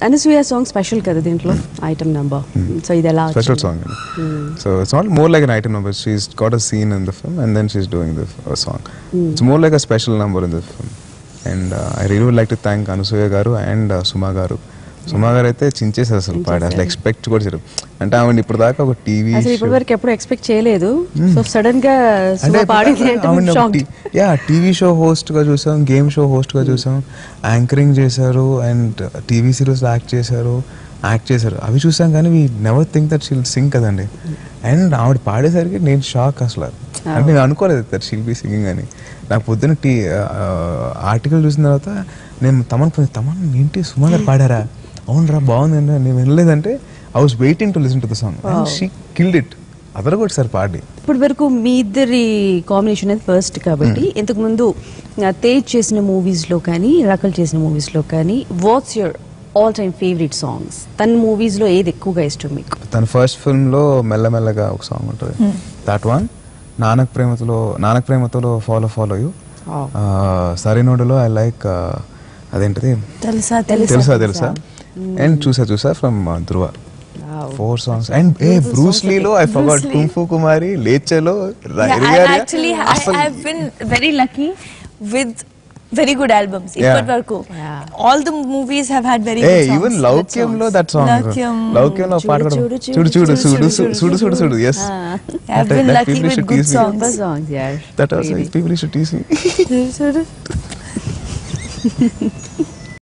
Anasuya song special కదా దీంట్లో item number so ఇది ఎలా స్పెషల్ వచ్చింది? Song so it's not more like an item number she's got a scene in the film and then she's doing the song it's more like a special number in the film and I real would like to thank Anasuya garu and సుమా గారు సుమా గారు అయితే చించేసారు అసలు పాడి అసలు expect కూడా చేయరు అంటే ఆవిడ ఇప్పుడు దాకా ఒక టీవీ అసలు ఇప్పటి వరకు ఎప్పుడు ఎక్స్పెక్ట్ చేయలేదు సో సడన్ గా సుమ పాడింది అంటే షాక్ యా టీవీ షో హోస్ట్ గా చూసాం గేమ్ షో హోస్ట్ గా చూసాం యాంకరింగ్ చేశారు అండ్ టీవీ సిరీస్ యాక్ట్ చేశారు యాక్ట్ చేశారు అవి చూసాం కానీ we never think that she'll sing కదండి అండ్ ఆవిడ పాడేసరికి నేను షాక్ అసలు అంటే నేను అనుకోలేదు దట్ షీల్ బి సింగింగ్ అని నాకు పొద్దున్న టీ ఆర్టికల్ చూసిన తర్వాత నేను తమన్ తమన్ ఏంటి సుమా గారు పాడారా అవునరా బాగుందండి నేను వినలేదంటే I was waiting to listen to the song and she killed it other కూడా సార్ పాడి ఇప్పటి వరకు మీ ఇద్దరి కాంబినేషన్ అనేది ఫస్ట్ కాబట్టి ఇంతకు ముందు ఆ, తేజ్ చేసిన మూవీస్ లో కానీ రకల్ చేసిన మూవీస్ లో కానీ what's your all time favourite songs తన మూవీస్ లో ఏది ఎక్కువగా ఇష్టం మీకు తన ఫస్ట్ ఫిల్మ్ లో మెల్లమెల్లగా ఒక సాంగ్ ఉంటుంది దట్ వన్ నానక్ ప్రేమతో నానక్ ప్రేమతో ఫాలో ఫాలో యూ Oh. సరైనోడులో ఐ లైక్ అదేంటిది తెలుసా తెలుసా తెలుసా అండ్ చూసా చూసా from Dhruva Wow. Four songs and a Bruce లీలో ఐ ఫర్గాట్ కుంఫు కుమారి లేచెలో Yeah, I actually I have been very lucky with very good albums. Yeah. ఇప్పటి వరకు Yeah. all the movies have had very a good songs. Even లౌక్యంలో that song Loukyam. లౌక్యంలో పాట కూడా చూడు, చూడు చూడు చూడు చూడు, చూడు చూడు చూడు yes I've been lucky with good songs. Super songs యార్ that also people should tease me